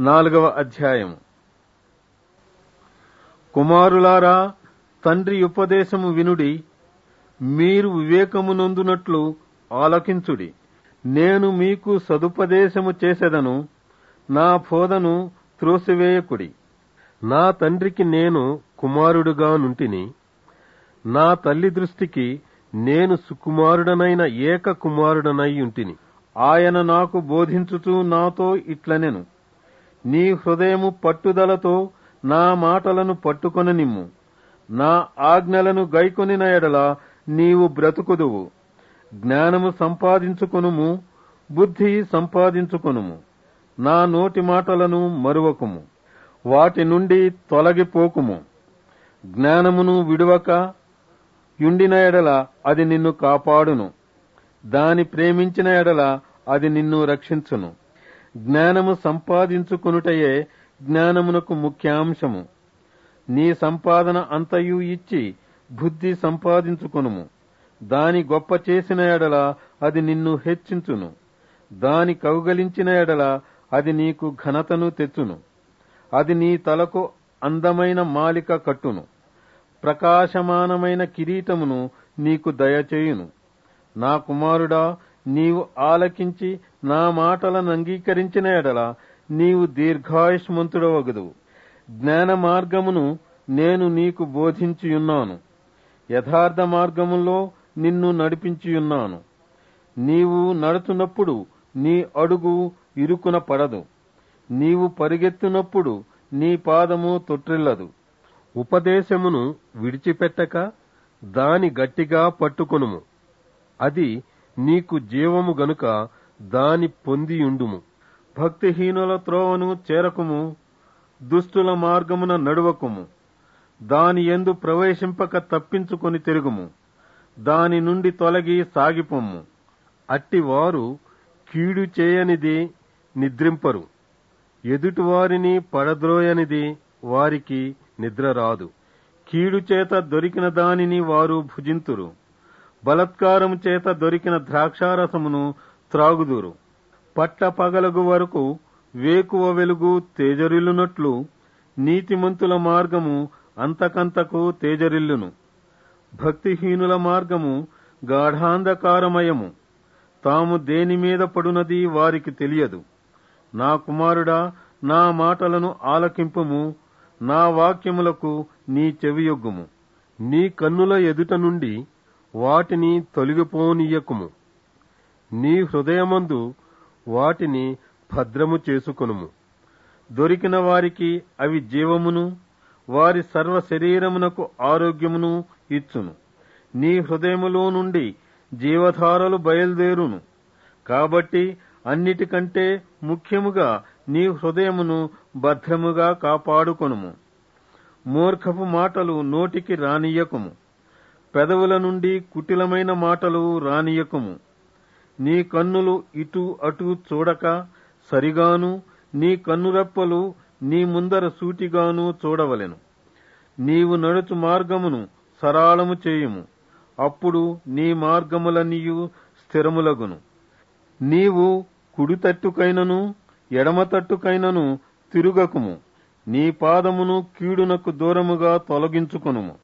నాలుగవ అధ్యాయము కుమారులారా తండ్రి ఉపదేశము వినుడి మీరు వివేకమునొందునట్లు ఆలకించుడి నేను మీకు సదుపదేశము చేసెదను నా బోధను త్రోసివేయకుడి నా తండ్రికి నేను కుమారుడుగా నుంటిని నా తల్లి దృష్టికి నేను సుకుమారుడనైన ఏక కుమారుడనై ఉంటిని ఆయన నాకు బోధించుచూ నాతో ఇట్లనెను నీ హృదయము పట్టుదలతో నా మాటలను పట్టుకొని నిమ్ము నా ఆజ్ఞలను గైకొనిన ఎడల నీవు బ్రతుకుదువు జ్ఞానము సంపాదించుకొనుము బుద్ధి సంపాదించుకొనుము నా నోటి మాటలను మరువకుము వాటి నుండి తొలగిపోకుము జ్ఞానమును విడువక యుండిన ఎడల అది నిన్ను కాపాడును దాని ప్రేమించిన ఎడల అది నిన్ను రక్షించును జ్ఞానము సంపాదించుకొనుటయే జ్ఞానమునకు ముఖ్యాంశము నీ సంపాదన అంతయు ఇచ్చి బుద్ధి సంపాదించుకొనుము దాని గొప్ప చేసిన ఎడల అది నిన్ను హెచ్చించును దాని కౌగలించిన ఎడల అది నీకు ఘనతను తెచ్చును అది నీ తలకు అందమైన మాలిక కట్టును ప్రకాశమానమైన కిరీటమును నీకు దయచేయును నా కుమారుడా నీవు ఆలకించి నా మాటలను అంగీకరించిన ఎడల నీవు దీర్ఘాయుష్మంతుడవగదు జ్ఞాన మార్గమును నేను నీకు బోధించియున్నాను యథార్థ మార్గములో నిన్ను నడిపించియున్నాను నీవు నడుచున్నప్పుడు నీ అడుగు ఇరుకున పడదు నీవు పరిగెత్తునప్పుడు నీ పాదము తొట్టిల్లదు ఉపదేశమును విడిచిపెట్టక దాని గట్టిగా పట్టుకొనుము అది నీకు జీవము గనుక దాని పొందియుండుము భక్తిహీనుల త్రోవను చేరకుము దుష్టుల మార్గమున నడువకుము దాని ఎందు ప్రవేశింపక తప్పించుకొని తిరుగుము దాని నుండి తొలగి సాగిపొమ్ము అట్టివారు కీడు చేయనిది నిద్రింపరు ఎదుటివారిని పడద్రోయనిది వారికి నిద్ర రాదు కీడు చేత దొరికిన దానిని వారు భుజింతురు బలత్కారము చేత దొరికిన ద్రాక్షారసమును త్రాగుదురు పట్ట పగలగు వరకు వేకువ వెలుగు తేజరిల్లునట్లు నీతిమంతుల మార్గము అంతకంతకు తేజరిల్లును భక్తిహీనుల మార్గము గాఢాంధకారమయము తాము దేని మీద పడునది వారికి తెలియదు నా కుమారుడా నా మాటలను ఆలకింపుము నా వాక్యములకు నీ చెవియొగ్గుము నీ కన్నుల ఎదుట నుండి వాటిని తొలగిపోనీయకుము నీ హృదయమందు వాటిని భద్రము చేసుకొనుము దొరికిన వారికి అవి జీవమును వారి సర్వ శరీరమునకు ఆరోగ్యమును ఇచ్చును నీ హృదయములో నుండి జీవధారలు బయలుదేరును కాబట్టి అన్నిటికంటే ముఖ్యముగా నీ హృదయమును భద్రముగా కాపాడుకొనుము మూర్ఖపు మాటలు నోటికి రానియకుము పెదవుల నుండి కుటిలమైన మాటలు రానియకుము నీ కన్నులు ఇటు అటు చూడక సరిగాను నీ కన్నురెప్పలు నీ ముందర సూటిగాను చూడవలెను నీవు నడుచు మార్గమును సరాళము చేయుము అప్పుడు నీ మార్గములన్నీయు స్థిరములగును నీవు కుడి తట్టుకైనను ఎడమ తట్టుకైనను తిరుగకుము నీ పాదమును కీడునకు దూరముగా తొలగించుకొనుము